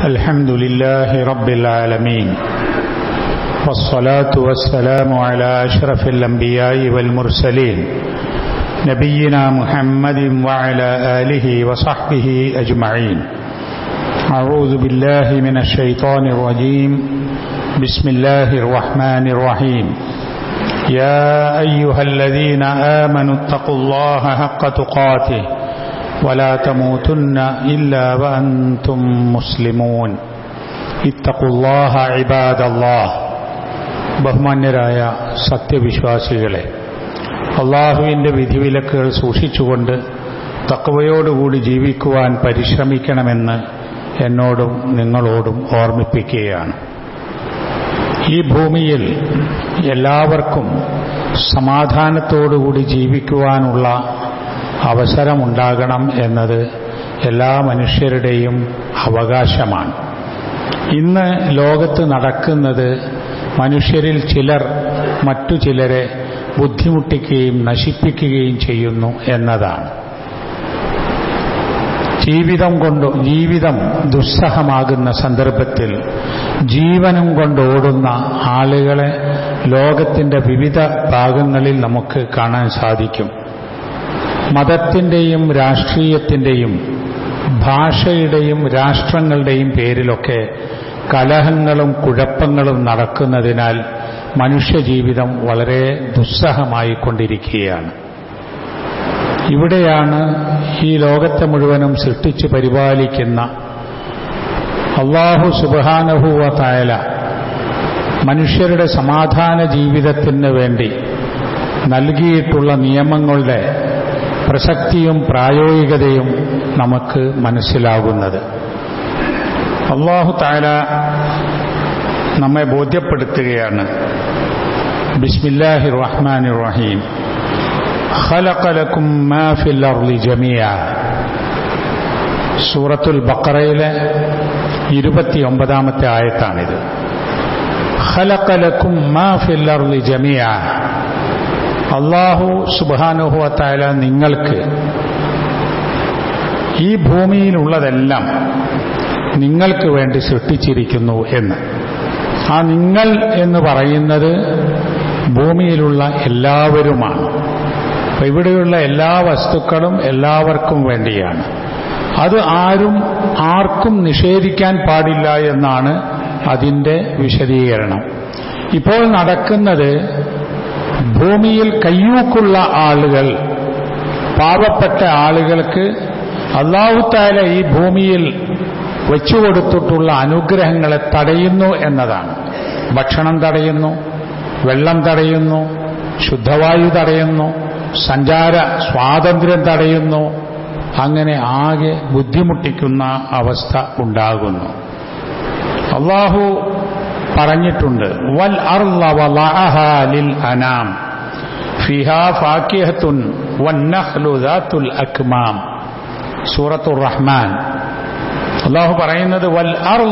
الحمد لله رب العالمين والصلاة والسلام على أشرف الأنبياء والمرسلين نبينا محمد وعلى آله وصحبه أجمعين أعوذ بالله من الشيطان الرجيم بسم الله الرحمن الرحيم يا أيها الذين آمنوا اتقوا الله حق تقاته ولا تموتن إلا وأنتم مسلمون اتقوا الله عباد الله ബഹുമാന്യരായ സത്യവിശ്വാസികളെ അള്ളാഹുവിൻ്റെ വിധിവിലക്കുകൾ സൂക്ഷിച്ചുകൊണ്ട് തക്കവയോടുകൂടി ജീവിക്കുവാൻ പരിശ്രമിക്കണമെന്ന് എന്നോടും നിങ്ങളോടും ഓർമ്മിപ്പിക്കുകയാണ് ഈ ഭൂമിയിൽ എല്ലാവർക്കും സമാധാനത്തോടുകൂടി ജീവിക്കുവാനുള്ള അവസരമുണ്ടാകണം എന്നത് എല്ലാ മനുഷ്യരുടെയും അവകാശമാണ് ഇന്ന് ലോകത്ത് നടക്കുന്നത് മനുഷ്യരിൽ ചിലർ മറ്റു ചിലരെ ബുദ്ധിമുട്ടിക്കുകയും നശിപ്പിക്കുകയും ചെയ്യുന്നു എന്നതാണ് ജീവിതം കൊണ്ട് ജീവിതം ദുസ്സഹമാകുന്ന സന്ദർഭത്തിൽ ജീവനും കൊണ്ടോടുന്ന ആളുകളെ ലോകത്തിൻ്റെ വിവിധ ഭാഗങ്ങളിൽ നമുക്ക് കാണാൻ സാധിക്കും മതത്തിൻ്റെയും രാഷ്ട്രീയത്തിൻ്റെയും ഭാഷയുടെയും രാഷ്ട്രങ്ങളുടെയും പേരിലൊക്കെ കലഹങ്ങളും കുഴപ്പങ്ങളും നടക്കുന്നതിനാൽ മനുഷ്യജീവിതം വളരെ ദുസ്സഹമായിക്കൊണ്ടിരിക്കുകയാണ് ഇവിടെയാണ് ഈ ലോകത്തെ മുഴുവനും സൃഷ്ടിച്ച് പരിപാലിക്കുന്ന അള്ളാഹു സുബാനഹുവ തായല മനുഷ്യരുടെ സമാധാന ജീവിതത്തിന് വേണ്ടി നൽകിയിട്ടുള്ള നിയമങ്ങളുടെ പ്രസക്തിയും പ്രായോഗികതയും നമുക്ക് മനസ്സിലാകുന്നത് അള്ളാഹു താല നമ്മെ ബോധ്യപ്പെടുത്തുകയാണ് ബിസ്മില്ലാഹി റഹ്മാൻ റഹീം ഖലഖലക്കും മാ ഫിൽ അർളി ജമിയ സൂറത്തുൽ ബക്കറയിലെ ഇരുപത്തിയൊമ്പതാമത്തെ ആയത്താണിത് ഖലഖലക്കും മാ ഫിൽ അർളി ജമിയ അള്ളാഹു സുബാനുഹുവത്തായ നിങ്ങൾക്ക് ഈ ഭൂമിയിലുള്ളതെല്ലാം നിങ്ങൾക്ക് വേണ്ടി സൃഷ്ടിച്ചിരിക്കുന്നു എന്ന് ആ നിങ്ങൾ എന്ന് പറയുന്നത് ഭൂമിയിലുള്ള എല്ലാവരുമാണ് അപ്പൊ ഇവിടെയുള്ള എല്ലാ വസ്തുക്കളും എല്ലാവർക്കും വേണ്ടിയാണ് അത് ആരും ആർക്കും നിഷേധിക്കാൻ പാടില്ല എന്നാണ് അതിൻ്റെ വിശദീകരണം ഇപ്പോൾ നടക്കുന്നത് ഭൂമിയിൽ കയ്യൂക്കുള്ള ആളുകൾ പാവപ്പെട്ട ആളുകൾക്ക് അള്ളാഹുത്താല ഈ ഭൂമിയിൽ വെച്ചുകൊടുത്തിട്ടുള്ള അനുഗ്രഹങ്ങളെ തടയുന്നു എന്നതാണ് ഭക്ഷണം തടയുന്നു വെള്ളം തടയുന്നു ശുദ്ധവായു തടയുന്നു സഞ്ചാര സ്വാതന്ത്ര്യം തടയുന്നു അങ്ങനെ ആകെ ബുദ്ധിമുട്ടിക്കുന്ന അവസ്ഥ ഉണ്ടാകുന്നു അള്ളാഹു പറഞ്ഞിട്ടുണ്ട് വൽ ലിൽ അനാം ഫിഹാ ഫാക്കിഹത്തുൻ വന്നഖ്ലു ദാത്തുൽ അക്മാം സൂറത്തുർ റഹ്മാൻ അള്ളാഹു പറയുന്നത് വൽ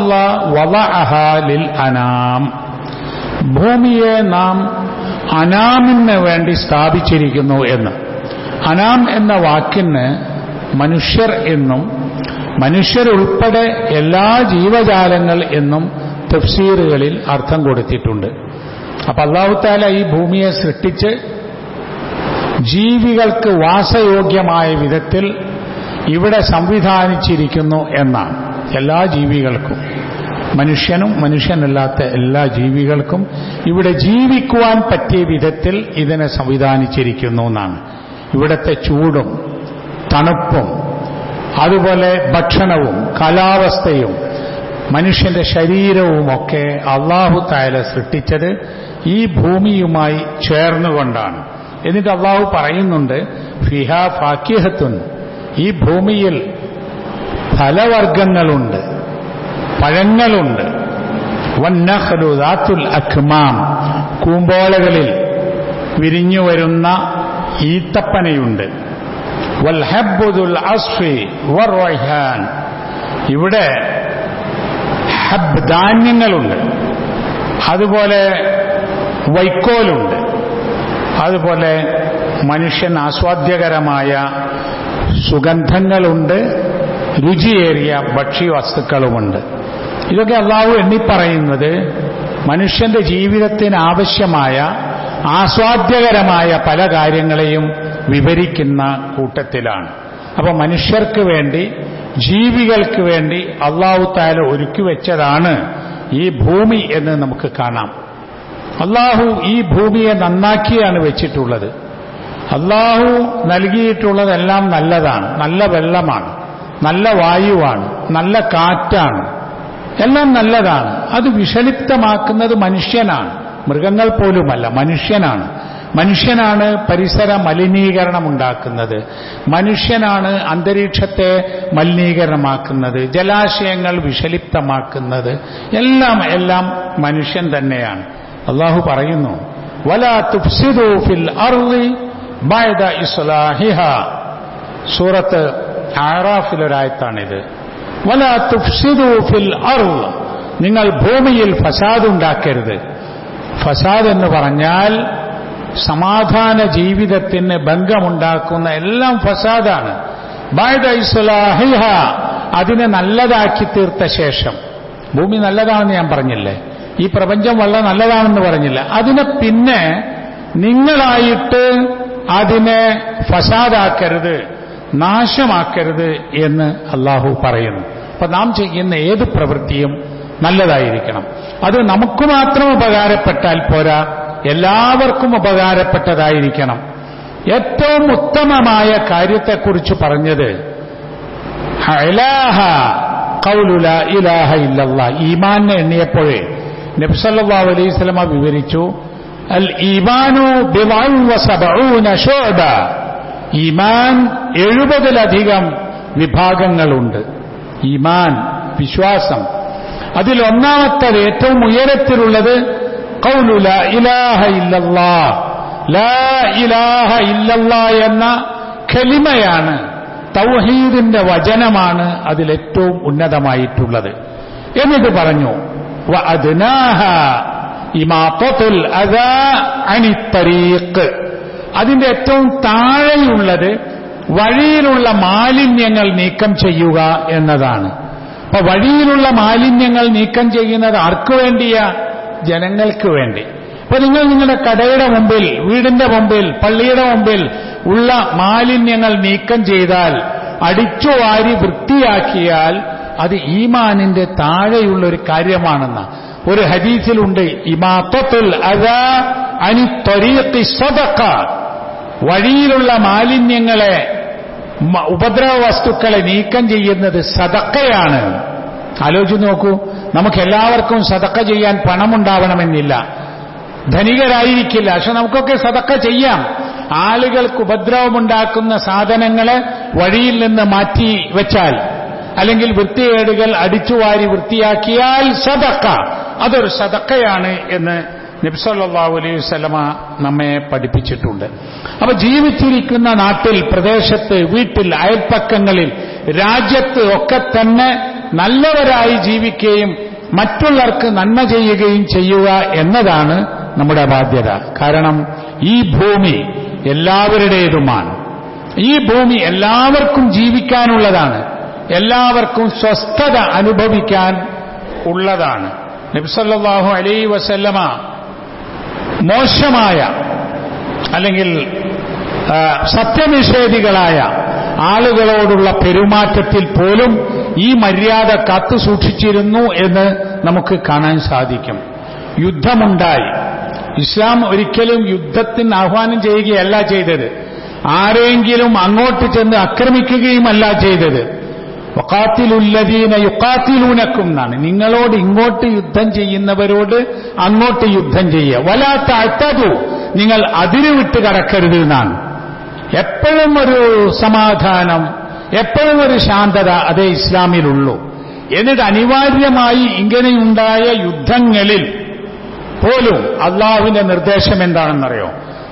ലിൽ അനാം ഭൂമിയെ നാം അനാമിന് വേണ്ടി സ്ഥാപിച്ചിരിക്കുന്നു എന്ന് അനാം എന്ന വാക്കിന് മനുഷ്യർ എന്നും മനുഷ്യരുൾപ്പെടെ എല്ലാ ജീവജാലങ്ങൾ എന്നും തഫ്സീറുകളിൽ അർത്ഥം കൊടുത്തിട്ടുണ്ട് അപ്പൊ അള്ളാഹുത്താല ഈ ഭൂമിയെ സൃഷ്ടിച്ച് ജീവികൾക്ക് വാസയോഗ്യമായ വിധത്തിൽ ഇവിടെ സംവിധാനിച്ചിരിക്കുന്നു എന്നാണ് എല്ലാ ജീവികൾക്കും മനുഷ്യനും മനുഷ്യനല്ലാത്ത എല്ലാ ജീവികൾക്കും ഇവിടെ ജീവിക്കുവാൻ പറ്റിയ വിധത്തിൽ ഇതിനെ സംവിധാനിച്ചിരിക്കുന്നു എന്നാണ് ഇവിടുത്തെ ചൂടും തണുപ്പും അതുപോലെ ഭക്ഷണവും കാലാവസ്ഥയും മനുഷ്യന്റെ ശരീരവുമൊക്കെ അള്ളാഹു തായാല സൃഷ്ടിച്ചത് ഈ ഭൂമിയുമായി ചേർന്നുകൊണ്ടാണ് എന്നിട്ട് അള്ളാഹു പറയുന്നുണ്ട് ഫിഹ ഫാക്കിഹത്തുൻ ഈ ഭൂമിയിൽ ഫലവർഗങ്ങളുണ്ട് പഴങ്ങളുണ്ട് വന്നഹ്ലുദാത്തുൽ അഖ്മാം കൂമ്പോളകളിൽ വിരിഞ്ഞു വരുന്ന ഈത്തപ്പനയുണ്ട് വൽഹബ്ബുദുൽ അസ്ഫി വർവൈഹാൻ ഇവിടെ ഹബ് ധാന്യങ്ങളുണ്ട് അതുപോലെ വൈക്കോലുണ്ട് അതുപോലെ മനുഷ്യൻ ആസ്വാദ്യകരമായ സുഗന്ധങ്ങളുണ്ട് രുചിയേറിയ ഭക്ഷ്യവസ്തുക്കളുമുണ്ട് ഇതൊക്കെ അള്ളാഹു എണ്ണിപ്പറയുന്നത് മനുഷ്യന്റെ ജീവിതത്തിന് ആവശ്യമായ ആസ്വാദ്യകരമായ പല കാര്യങ്ങളെയും വിവരിക്കുന്ന കൂട്ടത്തിലാണ് അപ്പൊ മനുഷ്യർക്ക് വേണ്ടി ജീവികൾക്ക് വേണ്ടി അള്ളാഹു താല ഒരുക്കി വെച്ചതാണ് ഈ ഭൂമി എന്ന് നമുക്ക് കാണാം അള്ളാഹു ഈ ഭൂമിയെ നന്നാക്കിയാണ് വെച്ചിട്ടുള്ളത് അള്ളാഹു നൽകിയിട്ടുള്ളതെല്ലാം നല്ലതാണ് നല്ല വെള്ളമാണ് നല്ല വായുവാണ് നല്ല കാറ്റാണ് എല്ലാം നല്ലതാണ് അത് വിഷലിപ്തമാക്കുന്നത് മനുഷ്യനാണ് മൃഗങ്ങൾ പോലുമല്ല മനുഷ്യനാണ് മനുഷ്യനാണ് പരിസര മലിനീകരണം ഉണ്ടാക്കുന്നത് മനുഷ്യനാണ് അന്തരീക്ഷത്തെ മലിനീകരണമാക്കുന്നത് ജലാശയങ്ങൾ വിഷലിപ്തമാക്കുന്നത് എല്ലാം എല്ലാം മനുഷ്യൻ തന്നെയാണ് അള്ളാഹു പറയുന്നു വല തുഫ്സിദു ഫിൽ അർളി ബഅദ ഇസ്ലാഹിഹ സൂറത്ത് ആറാഫിലൊരായത്താണിത് വല തുഫ്സിദു ഫിൽ അർള് നിങ്ങൾ ഭൂമിയിൽ ഫസാദ് ഉണ്ടാക്കരുത് ഫസാദ് എന്ന് പറഞ്ഞാൽ സമാധാന ജീവിതത്തിന് ഭംഗമുണ്ടാക്കുന്ന എല്ലാം ഫസാദാണ് ബഅദ ഇസ്ലാഹിഹ അതിനെ നല്ലതാക്കി തീർത്ത ശേഷം ഭൂമി നല്ലതാണെന്ന് ഞാൻ പറഞ്ഞില്ലേ ഈ പ്രപഞ്ചം വളരെ നല്ലതാണെന്ന് പറഞ്ഞില്ല അതിനെ പിന്നെ നിങ്ങളായിട്ട് അതിനെ ഫസാദാക്കരുത് നാശമാക്കരുത് എന്ന് അള്ളാഹു പറയുന്നു അപ്പൊ നാം ചെയ്യുന്ന ഏത് പ്രവൃത്തിയും നല്ലതായിരിക്കണം അത് നമുക്ക് മാത്രം ഉപകാരപ്പെട്ടാൽ പോരാ എല്ലാവർക്കും ഉപകാരപ്പെട്ടതായിരിക്കണം ഏറ്റവും ഉത്തമമായ കാര്യത്തെക്കുറിച്ച് പറഞ്ഞത് ഇലാഹ ഖൗലുല ഇലാഹ ഇല്ലല്ലാ ഈമാനെ എണ്ണിയപ്പോഴേ നബ്സല്ലാ അലൈഹി സ്വലമ വിവരിച്ചു അൽ ഈമാനു ബിവസബഊന ഷുഅബ ഈമാൻ എഴുപതിലധികം വിഭാഗങ്ങളുണ്ട് ഈമാൻ വിശ്വാസം അതിൽ ഒന്നാമത്തത് ഏറ്റവും ഉയരത്തിലുള്ളത് കൗലുല ഇലാഹ ഇല്ലല്ലാ ലാ ഇലാഹ ഇല്ലല്ലാ എന്ന ഖലിമയാണ് തൗഹീദിന്റെ വചനമാണ് അതിലേറ്റവും ഉന്നതമായിട്ടുള്ളത് എന്നിട്ട് പറഞ്ഞു വഅദ്നാഹ ഇമാത്തത്തുൽ അദാ അനിത്തരീഖ് അതിന്റെ ഏറ്റവും താഴെയുള്ളത് വഴിയിലുള്ള മാലിന്യങ്ങൾ നീക്കം ചെയ്യുക എന്നതാണ് അപ്പൊ വഴിയിലുള്ള മാലിന്യങ്ങൾ നീക്കം ചെയ്യുന്നത് ആർക്കു വേണ്ടിയാ ജനങ്ങൾക്ക് വേണ്ടി അപ്പൊ നിങ്ങൾ നിങ്ങളുടെ കടയുടെ മുമ്പിൽ വീടിന്റെ മുമ്പിൽ പള്ളിയുടെ മുമ്പിൽ ഉള്ള മാലിന്യങ്ങൾ നീക്കം ചെയ്താൽ അടിച്ചു വാരി വൃത്തിയാക്കിയാൽ അത് ഈമാനിന്റെ താഴെയുള്ള ഒരു കാര്യമാണെന്ന ഒരു ഹദീസിലുണ്ട് ഇമാത്തത്തുൽ അതാ അനി ത്വരീഖി സദഖ വഴിയിലുള്ള മാലിന്യങ്ങളെ ഉപദ്രവ വസ്തുക്കളെ നീക്കം ചെയ്യുന്നത് സതക്കയാണ് ആലോചിച്ച് നോക്കൂ നമുക്ക് എല്ലാവർക്കും സതക്ക ചെയ്യാൻ പണമുണ്ടാവണമെന്നില്ല ധനികരായിരിക്കില്ല പക്ഷെ നമുക്കൊക്കെ സതക്ക ചെയ്യാം ആളുകൾക്ക് ഉപദ്രവമുണ്ടാക്കുന്ന സാധനങ്ങളെ വഴിയിൽ നിന്ന് മാറ്റി വെച്ചാൽ അല്ലെങ്കിൽ വൃത്തികേടുകൾ അടിച്ചുവാരി വൃത്തിയാക്കിയാൽ സതക്ക അതൊരു സതക്കയാണ് എന്ന് നബ്സല്ലാഹു അലൈഹി വസ്ലമ നമ്മെ പഠിപ്പിച്ചിട്ടുണ്ട് അപ്പൊ ജീവിച്ചിരിക്കുന്ന നാട്ടിൽ പ്രദേശത്ത് വീട്ടിൽ അയൽപ്പക്കങ്ങളിൽ രാജ്യത്ത് ഒക്കെ തന്നെ നല്ലവരായി ജീവിക്കുകയും മറ്റുള്ളവർക്ക് നന്മ ചെയ്യുകയും ചെയ്യുക എന്നതാണ് നമ്മുടെ ബാധ്യത കാരണം ഈ ഭൂമി എല്ലാവരുടേതുമാണ് ഈ ഭൂമി എല്ലാവർക്കും ജീവിക്കാനുള്ളതാണ് എല്ലാവർക്കും സ്വസ്ഥത അനുഭവിക്കാൻ ഉള്ളതാണ് നബ്സല്ലാഹു അലൈ വസല്ലമ മോശമായ അല്ലെങ്കിൽ സത്യനിഷേധികളായ ആളുകളോടുള്ള പെരുമാറ്റത്തിൽ പോലും ഈ മര്യാദ കാത്തു സൂക്ഷിച്ചിരുന്നു എന്ന് നമുക്ക് കാണാൻ സാധിക്കും യുദ്ധമുണ്ടായി ഇസ്ലാം ഒരിക്കലും യുദ്ധത്തിന് ആഹ്വാനം ചെയ്യുകയല്ല ചെയ്തത് ആരെങ്കിലും അങ്ങോട്ട് ചെന്ന് ആക്രമിക്കുകയുമല്ല ചെയ്തത് വക്കാത്തിലുല്ലദീന യുക്കാത്തിലൂനക്കും എന്നാണ് നിങ്ങളോട് ഇങ്ങോട്ട് യുദ്ധം ചെയ്യുന്നവരോട് അങ്ങോട്ട് യുദ്ധം ചെയ്യുക വലാത്ത അത്തതു നിങ്ങൾ അതിര് വിട്ട് കടക്കരുത് എന്നാണ് എപ്പോഴും ഒരു സമാധാനം എപ്പോഴും ഒരു ശാന്തത അതേ ഇസ്ലാമിലുള്ളൂ എന്നിട്ട് അനിവാര്യമായി ഇങ്ങനെയുണ്ടായ യുദ്ധങ്ങളിൽ പോലും അള്ളാഹുവിന്റെ നിർദ്ദേശം എന്താണെന്നറിയോ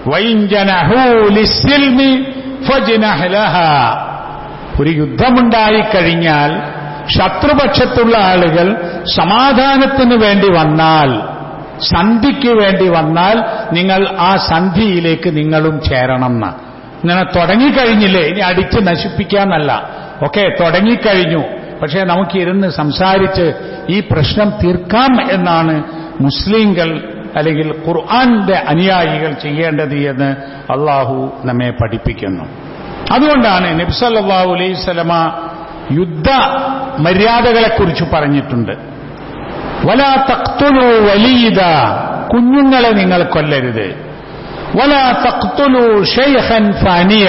വൈഞ്ചനഹൂലിസ്ലിമി ഫജ്നഹ്ലഹ ഒരു യുദ്ധമുണ്ടായിക്കഴിഞ്ഞാൽ ശത്രുപക്ഷത്തുള്ള ആളുകൾ സമാധാനത്തിന് വേണ്ടി വന്നാൽ സന്ധിക്ക് വേണ്ടി വന്നാൽ നിങ്ങൾ ആ സന്ധിയിലേക്ക് നിങ്ങളും ചേരണം എന്ന് ഇങ്ങനെ തുടങ്ങിക്കഴിഞ്ഞില്ലേ ഇനി അടിച്ച് നശിപ്പിക്കാന്നല്ല ഓക്കെ തുടങ്ങിക്കഴിഞ്ഞു പക്ഷേ നമുക്കിരുന്ന് സംസാരിച്ച് ഈ പ്രശ്നം തീർക്കാം എന്നാണ് മുസ്ലിങ്ങൾ അല്ലെങ്കിൽ ഖുർആന്റെ അനുയായികൾ ചെയ്യേണ്ടത് എന്ന് അള്ളാഹു നമ്മെ പഠിപ്പിക്കുന്നു അതുകൊണ്ടാണ് നബ്സല്ലാഹു അലൈഹി സ്വലമ യുദ്ധ മര്യാദകളെക്കുറിച്ച് പറഞ്ഞിട്ടുണ്ട് വല തക്തുലു വലീദ കുഞ്ഞുങ്ങളെ നിങ്ങൾ കൊല്ലരുത് വല തക്തുലു ഷെയ്ഹൻ ഫാനിയ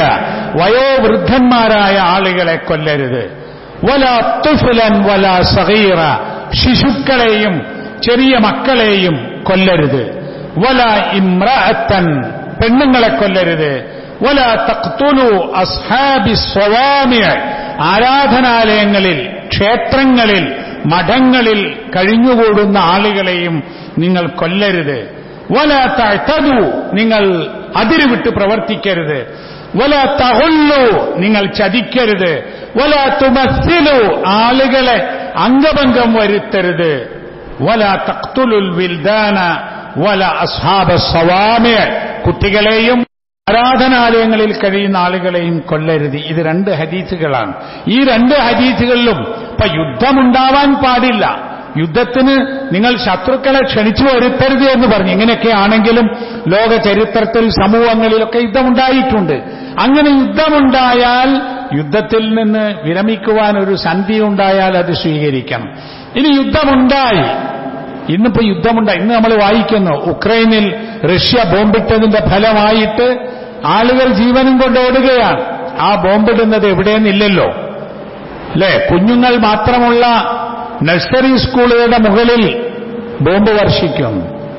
വയോവൃദ്ധന്മാരായ ആളുകളെ കൊല്ലരുത് വല തുഫുലൻ വല സഹീറ ശിശുക്കളെയും ചെറിയ മക്കളെയും കൊല്ലരുത് വല ഇമ്രഅത്തൻ പെണ്ണുങ്ങളെ കൊല്ലരുത് വല തക്തുലു അസ്ഹാബി സ്വവാമിയ ആരാധനാലയങ്ങളിൽ ക്ഷേത്രങ്ങളിൽ മഠങ്ങളിൽ കഴിഞ്ഞുകൂടുന്ന ആളുകളെയും നിങ്ങൾ കൊല്ലരുത് വല തഴു നിങ്ങൾ അതിരുവിട്ട് പ്രവർത്തിക്കരുത് വല തഹുല്ലു നിങ്ങൾ ചതിക്കരുത് വല തുമസ്സിലു ആളുകളെ അംഗഭംഗം വരുത്തരുത് വല തക്തുലുൽ വിൽദാന വല അസ്ഹാബ സവാമയ കുട്ടികളെയും ആരാധനാലയങ്ങളിൽ കഴിയുന്ന ആളുകളെയും കൊല്ലരുത് ഇത് രണ്ട് ഹദീസുകളാണ് ഈ രണ്ട് ഹദീസുകളിലും ഇപ്പൊ യുദ്ധമുണ്ടാവാൻ പാടില്ല യുദ്ധത്തിന് നിങ്ങൾ ശത്രുക്കളെ ക്ഷണിച്ചു വരുത്തരുത് എന്ന് പറഞ്ഞു ഇങ്ങനെയൊക്കെ ആണെങ്കിലും ലോക ചരിത്രത്തിൽ സമൂഹങ്ങളിലൊക്കെ യുദ്ധമുണ്ടായിട്ടുണ്ട് അങ്ങനെ യുദ്ധമുണ്ടായാൽ യുദ്ധത്തിൽ നിന്ന് വിരമിക്കുവാൻ ഒരു സന്ധി ഉണ്ടായാൽ അത് സ്വീകരിക്കണം ഇനി യുദ്ധമുണ്ടായി ഇന്നിപ്പോ യുദ്ധമുണ്ടായി ഇന്ന് നമ്മൾ വായിക്കുന്നു ഉക്രൈനിൽ റഷ്യ ബോംബിട്ടതിന്റെ ഫലമായിട്ട് ആളുകൾ ജീവനും കൊണ്ട് ഓടുകയാണ് ആ ബോംബിടുന്നത് എവിടെയെന്നില്ലല്ലോ അല്ലെ കുഞ്ഞുങ്ങൾ മാത്രമുള്ള നഴ്സറി സ്കൂളുകളുടെ മുകളിൽ ബോംബ് വർഷിക്കും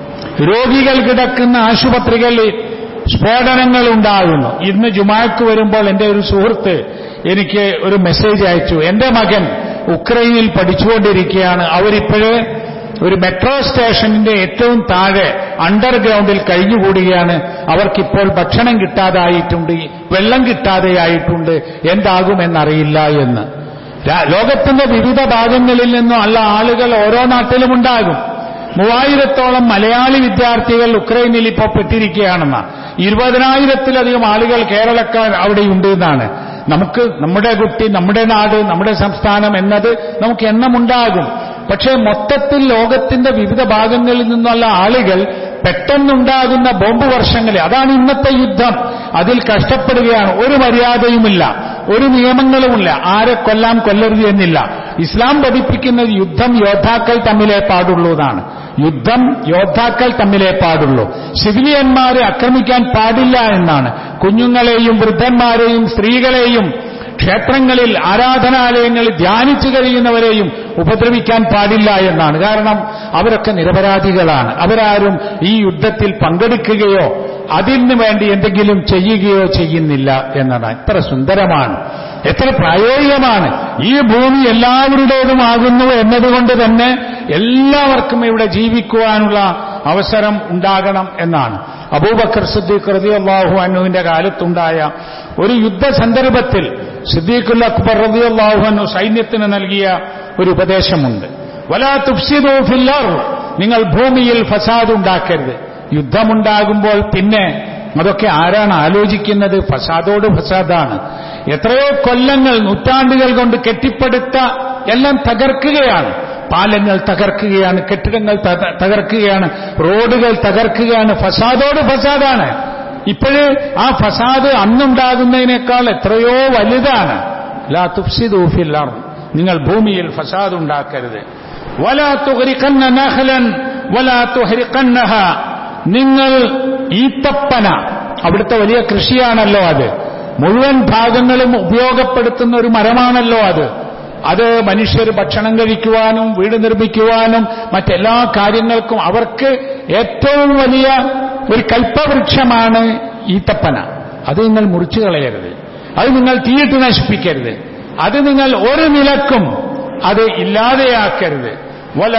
രോഗികൾ കിടക്കുന്ന ആശുപത്രികളിൽ സ്ഫോടനങ്ങൾ ഉണ്ടാകുന്നു ഇന്ന് ജുമാക്ക് വരുമ്പോൾ എന്റെ ഒരു സുഹൃത്ത് എനിക്ക് ഒരു മെസ്സേജ് അയച്ചു എന്റെ മകൻ ഉക്രൈനിൽ പഠിച്ചുകൊണ്ടിരിക്കുകയാണ് അവരിപ്പോഴേ ഒരു മെട്രോ സ്റ്റേഷനിന്റെ ഏറ്റവും താഴെ അണ്ടർഗ്രൗണ്ടിൽ കഴിഞ്ഞുകൂടുകയാണ് അവർക്കിപ്പോൾ ഭക്ഷണം കിട്ടാതായിട്ടുണ്ട് വെള്ളം കിട്ടാതെയായിട്ടുണ്ട് എന്താകുമെന്നറിയില്ല എന്ന് ലോകത്തിന്റെ വിവിധ ഭാഗങ്ങളിൽ നിന്നും ഉള്ള ആളുകൾ ഓരോ നാട്ടിലും ഉണ്ടാകും മൂവായിരത്തോളം മലയാളി വിദ്യാർത്ഥികൾ ഉക്രൈനിൽ ഇപ്പോൾ പെട്ടിരിക്കുകയാണെന്ന ഇരുപതിനായിരത്തിലധികം ആളുകൾ കേരളക്കാർ അവിടെയുണ്ട് എന്നാണ് നമുക്ക് നമ്മുടെ കുട്ടി നമ്മുടെ നാട് നമ്മുടെ സംസ്ഥാനം എന്നത് നമുക്ക് എണ്ണമുണ്ടാകും പക്ഷേ മൊത്തത്തിൽ ലോകത്തിന്റെ വിവിധ ഭാഗങ്ങളിൽ നിന്നുള്ള ആളുകൾ പെട്ടെന്നുണ്ടാകുന്ന ബോംബ് വർഷങ്ങളെ അതാണ് ഇന്നത്തെ യുദ്ധം അതിൽ കഷ്ടപ്പെടുകയാണ് ഒരു മര്യാദയുമില്ല ഒരു നിയമങ്ങളുമില്ല ആരെ കൊല്ലാം കൊല്ലരുത് എന്നില്ല ഇസ്ലാം പഠിപ്പിക്കുന്നത് യുദ്ധം യോദ്ധാക്കൾ തമ്മിലേ പാടുള്ളൂ എന്നാണ് യുദ്ധം യോദ്ധാക്കൾ തമ്മിലേ പാടുള്ളൂ സിവിലിയന്മാരെ ആക്രമിക്കാൻ പാടില്ല എന്നാണ് കുഞ്ഞുങ്ങളെയും വൃദ്ധന്മാരെയും സ്ത്രീകളെയും ക്ഷേത്രങ്ങളിൽ ആരാധനാലയങ്ങളിൽ ധ്യാനിച്ചു കഴിയുന്നവരെയും ഉപദ്രവിക്കാൻ പാടില്ല എന്നാണ് കാരണം അവരൊക്കെ നിരപരാധികളാണ് അവരാരും ഈ യുദ്ധത്തിൽ പങ്കെടുക്കുകയോ അതിന് വേണ്ടി എന്തെങ്കിലും ചെയ്യുകയോ ചെയ്യുന്നില്ല എന്നതാണ് എത്ര സുന്ദരമാണ് എത്ര പ്രായോഗികമാണ് ഈ ഭൂമി എല്ലാവരുടേതുമാകുന്നു എന്നതുകൊണ്ട് തന്നെ എല്ലാവർക്കും ഇവിടെ ജീവിക്കുവാനുള്ള അവസരം ഉണ്ടാകണം എന്നാണ് അബൂബക്കർ സിദ്ദീഖ് റതി അള്ളാഹു അനുവിന്റെ കാലത്തുണ്ടായ ഒരു യുദ്ധ സന്ദർഭത്തിൽ സിദ്ദീഖുൽ അക്ബർ റതി അള്ളാഹു അനു സൈന്യത്തിന് നൽകിയ ഒരു ഉപദേശമുണ്ട് വലാ തുഫ്സിദു ഫില്ലർ നിങ്ങൾ ഭൂമിയിൽ ഫസാദ് ഉണ്ടാക്കരുത് യുദ്ധമുണ്ടാകുമ്പോൾ പിന്നെ അതൊക്കെ ആരാണ് ആലോചിക്കുന്നത് ഫസാദോട് ഫസാദാണ് എത്രയോ കൊല്ലങ്ങൾ നൂറ്റാണ്ടുകൾ കൊണ്ട് കെട്ടിപ്പടുത്ത എല്ലാം തകർക്കുകയാണ് പാലങ്ങൾ തകർക്കുകയാണ് കെട്ടിടങ്ങൾ തകർക്കുകയാണ് റോഡുകൾ തകർക്കുകയാണ് ഫസാദോട് ഫസാദാണ് ഇപ്പോഴ് ആ ഫസാദ് അന്നുണ്ടാകുന്നതിനേക്കാൾ എത്രയോ വലുതാണ് ലാ തുഫ്സിദൂഫില്ലാർ നിങ്ങൾ ഭൂമിയിൽ ഫസാദ് ഉണ്ടാക്കരുത് വലാ തുഹരിക്കന്ന നഹലൻ വലാ തുഹരിക്കന്നഹ നിങ്ങൾ ഈത്തപ്പന അവിടുത്തെ വലിയ കൃഷിയാണല്ലോ അത് മുഴുവൻ ഭാഗങ്ങളും ഉപയോഗപ്പെടുത്തുന്ന ഒരു മരമാണല്ലോ അത് അത് മനുഷ്യർ ഭക്ഷണം കഴിക്കുവാനും വീട് നിർമ്മിക്കുവാനും മറ്റെല്ലാ കാര്യങ്ങൾക്കും അവർക്ക് ഏറ്റവും വലിയ ഒരു കൽപ്പവൃക്ഷമാണ് ഈത്തപ്പന അത് നിങ്ങൾ മുറിച്ചു കളയരുത് അത് നിങ്ങൾ തീയിട്ട് നശിപ്പിക്കരുത് അത് നിങ്ങൾ ഒരു നിലക്കും അത് ഇല്ലാതെയാക്കരുത് വല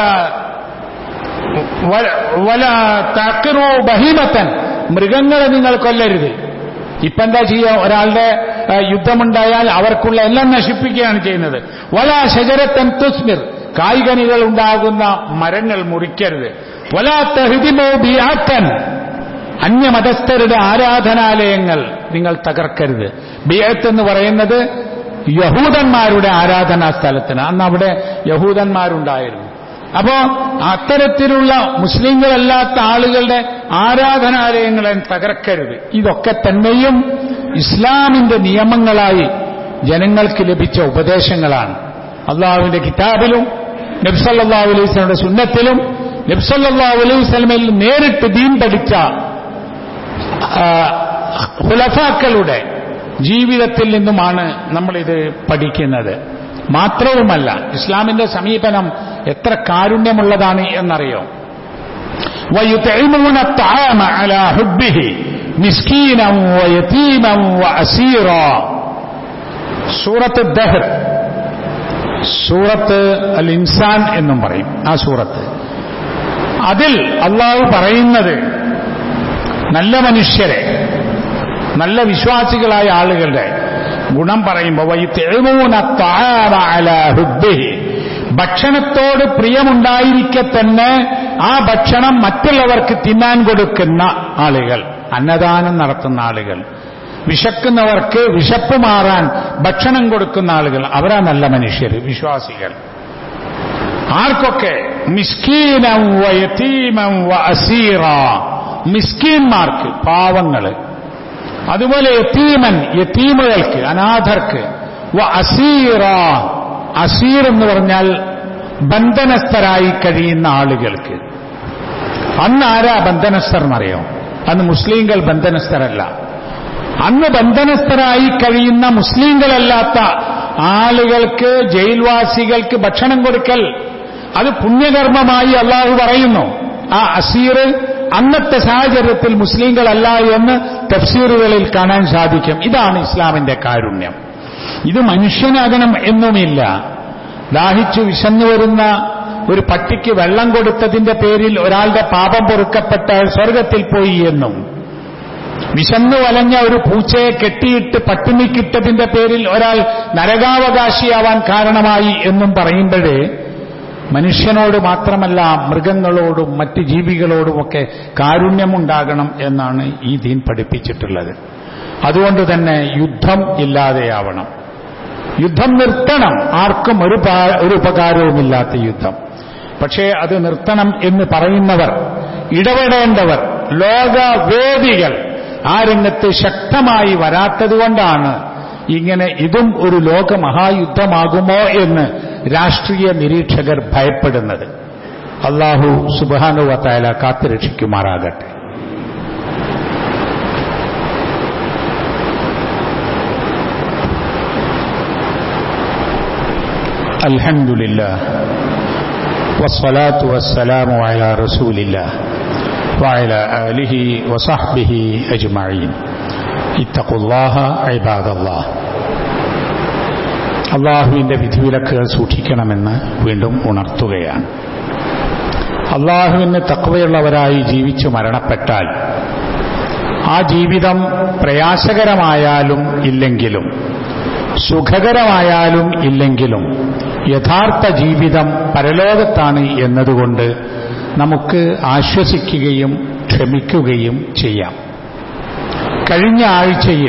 വല തക്കറോ ബഹിമത്തൻ മൃഗങ്ങളെ നിങ്ങൾ കൊല്ലരുത് ഇപ്പൊ എന്താ ചെയ്യുക ഒരാളുടെ യുദ്ധമുണ്ടായാൽ അവർക്കുള്ള എല്ലാം നശിപ്പിക്കുകയാണ് ചെയ്യുന്നത് വല ശജരത്തൻ തുസ്മിർ കായ്കനികൾ ഉണ്ടാകുന്ന മരങ്ങൾ മുറിക്കരുത് വല തെഹ്ദിമോ ബിയാത്തൻ അന്യമതസ്ഥരുടെ ആരാധനാലയങ്ങൾ നിങ്ങൾ തകർക്കരുത് ബിയത്ത് എന്ന് പറയുന്നത് യഹൂദന്മാരുടെ ആരാധനാ സ്ഥലത്തിന് അന്ന് അവിടെ യഹൂദന്മാരുണ്ടായിരുന്നു അപ്പോ അത്തരത്തിലുള്ള മുസ്ലിങ്ങളല്ലാത്ത ആളുകളുടെ ആരാധനാലയങ്ങളെ തകർക്കരുത് ഇതൊക്കെ തന്നെയും ഇസ്ലാമിന്റെ നിയമങ്ങളായി ജനങ്ങൾക്ക് ലഭിച്ച ഉപദേശങ്ങളാണ് അള്ളാഹുവിന്റെ കിതാബിലും നബ്സല്ലാ അലൈഹി സ്വലയുടെ സുന്നത്തിലും നബ്സല്ലാ അലൈഹി സ്വലമയിൽ നേരിട്ട് ദീൻ പഠിച്ച ഹുലഫാക്കളുടെ ജീവിതത്തിൽ നിന്നുമാണ് നമ്മളിത് പഠിക്കുന്നത് മാത്രവുമല്ല ഇസ്ലാമിന്റെ സമീപനം എത്ര കാരുണ്യമുള്ളതാണ് എന്നറിയോ ويطعمون الطعام على حبه مسكينا ويتيما وأسيرا സൂറത്ത് ദഹർ സൂറത്ത് അൽ ഇൻസാൻ എന്നും പറയും ആ സൂറത്ത് അതിൽ അള്ളാഹു പറയുന്നത് നല്ല മനുഷ്യരെ നല്ല വിശ്വാസികളായ ആളുകളുടെ ഗുണം പറയുമ്പോൾ ഭക്ഷണത്തോട് പ്രിയമുണ്ടായിരിക്കെ തന്നെ ആ ഭക്ഷണം മറ്റുള്ളവർക്ക് തിന്നാൻ കൊടുക്കുന്ന ആളുകൾ അന്നദാനം നടത്തുന്ന ആളുകൾ വിശക്കുന്നവർക്ക് വിശപ്പ് മാറാൻ ഭക്ഷണം കൊടുക്കുന്ന ആളുകൾ അവരാ നല്ല മനുഷ്യർ വിശ്വാസികൾ ആർക്കൊക്കെ മിസ്കീനം വയതീമം അസീറ മിസ്കീന്മാർക്ക് പാവങ്ങള് അതുപോലെ യത്തീമൻ യത്തീമുകൾക്ക് അനാഥർക്ക് വ അസീറ അസീർ എന്ന് പറഞ്ഞാൽ ബന്ധനസ്ഥരായി കഴിയുന്ന ആളുകൾക്ക് അന്ന് ആരാ ബന്ധനസ്ഥർ എന്നറിയോ അന്ന് മുസ്ലിങ്ങൾ ബന്ധനസ്ഥരല്ല അന്ന് ബന്ധനസ്ഥരായി കഴിയുന്ന മുസ്ലിങ്ങളല്ലാത്ത ആളുകൾക്ക് ജയിൽവാസികൾക്ക് ഭക്ഷണം കൊടുക്കൽ അത് പുണ്യകർമ്മമായി അള്ളാഹു പറയുന്നു ആ അസീർ അന്നത്തെ സാഹചര്യത്തിൽ മുസ്ലിങ്ങളല്ല എന്ന് തഫ്സീറുകളിൽ കാണാൻ സാധിക്കും ഇതാണ് ഇസ്ലാമിന്റെ കാരുണ്യം ഇത് മനുഷ്യനാകണം എന്നുമില്ല ദാഹിച്ചു വിശന്നു വരുന്ന ഒരു പട്ടിക്ക് വെള്ളം കൊടുത്തതിന്റെ പേരിൽ ഒരാളുടെ പാപം പൊറുക്കപ്പെട്ടാൽ സ്വർഗത്തിൽ പോയി എന്നും വിശന്നു വലഞ്ഞ ഒരു പൂച്ചയെ കെട്ടിയിട്ട് പട്ടിണിക്കിട്ടതിന്റെ പേരിൽ ഒരാൾ നരകാവകാശിയാവാൻ കാരണമായി എന്നും പറയുമ്പോഴേ മനുഷ്യനോട് മാത്രമല്ല മൃഗങ്ങളോടും മറ്റ് ജീവികളോടുമൊക്കെ കാരുണ്യമുണ്ടാകണം എന്നാണ് ഈ ദീൻ പഠിപ്പിച്ചിട്ടുള്ളത് അതുകൊണ്ട് തന്നെ യുദ്ധം ഇല്ലാതെയാവണം യുദ്ധം നിർത്തണം ആർക്കും ഒരു ഒരു ഉപകാരവുമില്ലാത്ത യുദ്ധം പക്ഷേ അത് നിർത്തണം എന്ന് പറയുന്നവർ ഇടപെടേണ്ടവർ ലോകവേദികൾ ആ രംഗത്ത് ശക്തമായി വരാത്തതുകൊണ്ടാണ് ഇങ്ങനെ ഇതും ഒരു ലോക മഹായുദ്ധമാകുമോ എന്ന് രാഷ്ട്രീയ നിരീക്ഷകർ ഭയപ്പെടുന്നത് അള്ളാഹു സുബാനുവത്തായ കാത്തുരക്ഷിക്കുമാറാകട്ടെ الحمد لله والصلاة والسلام على رسول الله وعلى آله وصحبه أجمعين اتقوا الله عباد الله അള്ളാഹുവിന്റെ വിധിവിലക്കുകൾ സൂക്ഷിക്കണമെന്ന് വീണ്ടും ഉണർത്തുകയാണ് അള്ളാഹുവിന് തക്കവയുള്ളവരായി ജീവിച്ചു മരണപ്പെട്ടാൽ ആ ജീവിതം പ്രയാസകരമായാലും ഇല്ലെങ്കിലും സുഖകരമായാലും ഇല്ലെങ്കിലും യഥാർത്ഥ ജീവിതം പരലോകത്താണ് എന്നതുകൊണ്ട് നമുക്ക് ആശ്വസിക്കുകയും ക്ഷമിക്കുകയും ചെയ്യാം കഴിഞ്ഞ ആഴ്ചയിൽ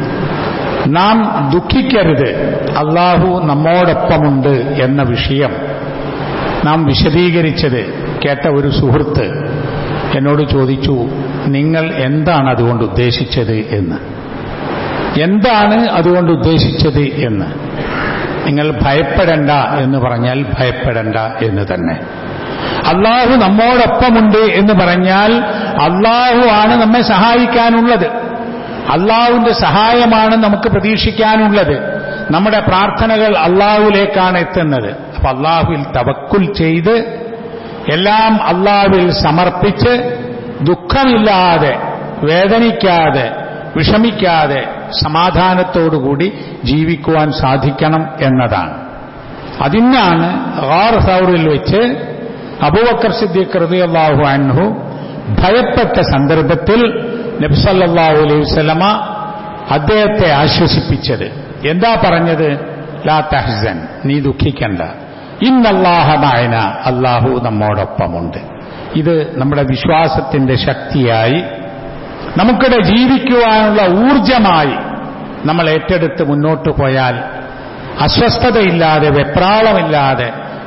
നാം ദുഃഖിക്കരുത് അള്ളാഹു നമ്മോടൊപ്പമുണ്ട് എന്ന വിഷയം നാം വിശദീകരിച്ചത് കേട്ട ഒരു സുഹൃത്ത് എന്നോട് ചോദിച്ചു നിങ്ങൾ എന്താണ് അതുകൊണ്ട് ഉദ്ദേശിച്ചത് എന്ന് എന്താണ് അതുകൊണ്ട് ഉദ്ദേശിച്ചത് എന്ന് നിങ്ങൾ ഭയപ്പെടണ്ട എന്ന് പറഞ്ഞാൽ ഭയപ്പെടണ്ട എന്ന് തന്നെ അള്ളാഹു നമ്മോടൊപ്പമുണ്ട് എന്ന് പറഞ്ഞാൽ അള്ളാഹു ആണ് നമ്മെ സഹായിക്കാനുള്ളത് അള്ളാഹുവിന്റെ സഹായമാണ് നമുക്ക് പ്രതീക്ഷിക്കാനുള്ളത് നമ്മുടെ പ്രാർത്ഥനകൾ അള്ളാഹുവിലേക്കാണ് എത്തുന്നത് അപ്പൊ അള്ളാഹുവിൽ തവക്കുൽ ചെയ്ത് എല്ലാം അള്ളാഹുവിൽ സമർപ്പിച്ച് ദുഃഖമില്ലാതെ വേദനിക്കാതെ വിഷമിക്കാതെ സമാധാനത്തോടുകൂടി ജീവിക്കുവാൻ സാധിക്കണം എന്നതാണ് അതിനാണ് ഗാർ സൗറിൽ വെച്ച് അബൂബക്കർ സിദ്ദീഖ് റളിയല്ലാഹു അൻഹു ഭയപ്പെട്ട സന്ദർഭത്തിൽ നബ്സല്ലാഹു അലൈഹി വസല്ലമ അദ്ദേഹത്തെ ആശ്വസിപ്പിച്ചത് എന്താ പറഞ്ഞത് ലാ തഹ്സൻ നീ ദുഃഖിക്കണ്ട ഇന്നല്ലാഹമായന അള്ളാഹു നമ്മോടൊപ്പമുണ്ട് ഇത് നമ്മുടെ വിശ്വാസത്തിന്റെ ശക്തിയായി നമുക്കിടെ ജീവിക്കുവാനുള്ള ഊർജമായി നമ്മൾ ഏറ്റെടുത്ത് മുന്നോട്ട് പോയാൽ അസ്വസ്ഥതയില്ലാതെ വെപ്രാളമില്ലാതെ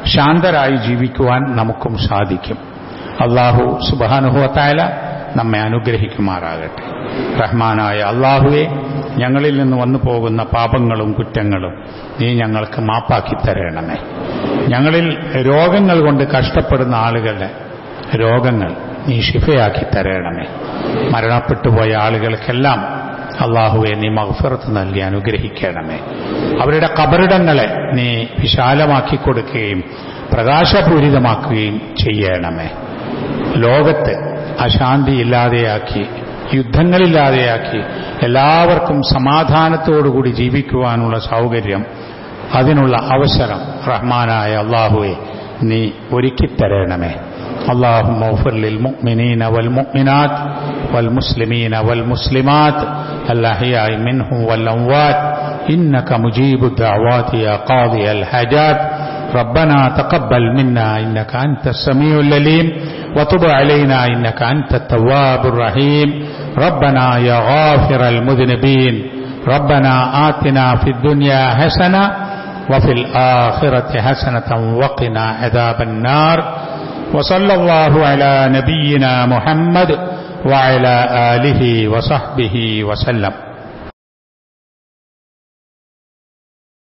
ശാന്തരായി ജീവിക്കുവാൻ നമുക്കും സാധിക്കും അള്ളാഹു സുബാനുഭവത്തായ നമ്മെ അനുഗ്രഹിക്കുമാറാകട്ടെ റഹ്മാനായ അള്ളാഹുവെ ഞങ്ങളിൽ നിന്ന് വന്നു പോകുന്ന പാപങ്ങളും കുറ്റങ്ങളും നീ ഞങ്ങൾക്ക് മാപ്പാക്കി തരണമേ ഞങ്ങളിൽ രോഗങ്ങൾ കൊണ്ട് കഷ്ടപ്പെടുന്ന ആളുകളുടെ രോഗങ്ങൾ നീ ഷിഫയാക്കി തരണമേ മരണപ്പെട്ടുപോയ ആളുകൾക്കെല്ലാം അള്ളാഹുവെ നീ മഹഫറത്ത് നൽകി അനുഗ്രഹിക്കണമേ അവരുടെ കബറിടങ്ങളെ നീ വിശാലമാക്കി കൊടുക്കുകയും പ്രകാശപൂരിതമാക്കുകയും ചെയ്യണമേ ലോകത്ത് അശാന്തി ഇല്ലാതെയാക്കി യുദ്ധങ്ങളില്ലാതെയാക്കി എല്ലാവർക്കും സമാധാനത്തോടുകൂടി ജീവിക്കുവാനുള്ള സൗകര്യം അതിനുള്ള അവസരം റഹ്മാനായ അള്ളാഹുവെ നീ ഒരുക്കിത്തരണമേ اللهم اغفر للمؤمنين والمؤمنات والمسلمين والمسلمات الأحياء منهم والأموات إنك مجيب الدعوات يا قاضي الحاجات ربنا تقبل منا إنك أنت السميع العليم وتب علينا إنك أنت التواب الرحيم ربنا يا غافر المذنبين ربنا آتنا في الدنيا حسنة وفي الآخرة حسنة وقنا عذاب النار وصلى الله على نبينا محمد وعلى آله وصحبه وسلم